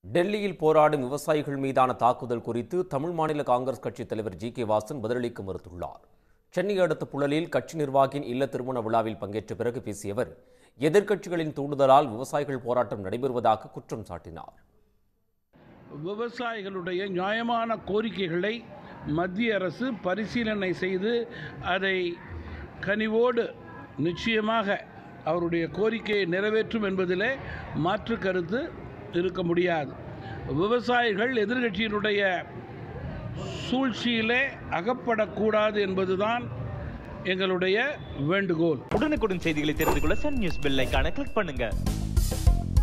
டெல்லியில் போராடும் விவசாயிகள் மீதான தாக்குதல் குறித்து தமிழ் மாநில காங்கிரஸ் கட்சித் தலைவர் ஜி கே வாசன் பதிலளிக்க மறுத்துள்ளார் சென்னை அடுத்த புழலில் கட்சி நிர்வாகியின் இல்ல திருமண விழாவில் பங்கேற்ற பிறகு பேசிய அவர் எதிர்க்கட்சிகளின் தூண்டுதலால் விவசாயிகள் போராட்டம் நடைபெறுவதாக குற்றம் சாட்டினார் விவசாயிகளுடைய நியாயமான கோரிக்கைகளை மத்திய அரசு பரிசீலனை செய்து அதை கனிவோடு நிச்சயமாக அவருடைய கோரிக்கையை நிறைவேற்றும் என்பதிலே மாற்று கருத்து இருக்க முடியாது விவசாயிகள் எதிர்கட்சியினுடைய சூழ்ச்சியிலே அகப்படக்கூடாது என்பதுதான் எங்களுடைய வேண்டுகோள் உடனுக்குடன் செய்திகளை தெரிந்து கொள்ள சன் நியூஸ் பெல் ஐகானை கிளிக் பண்ணுங்க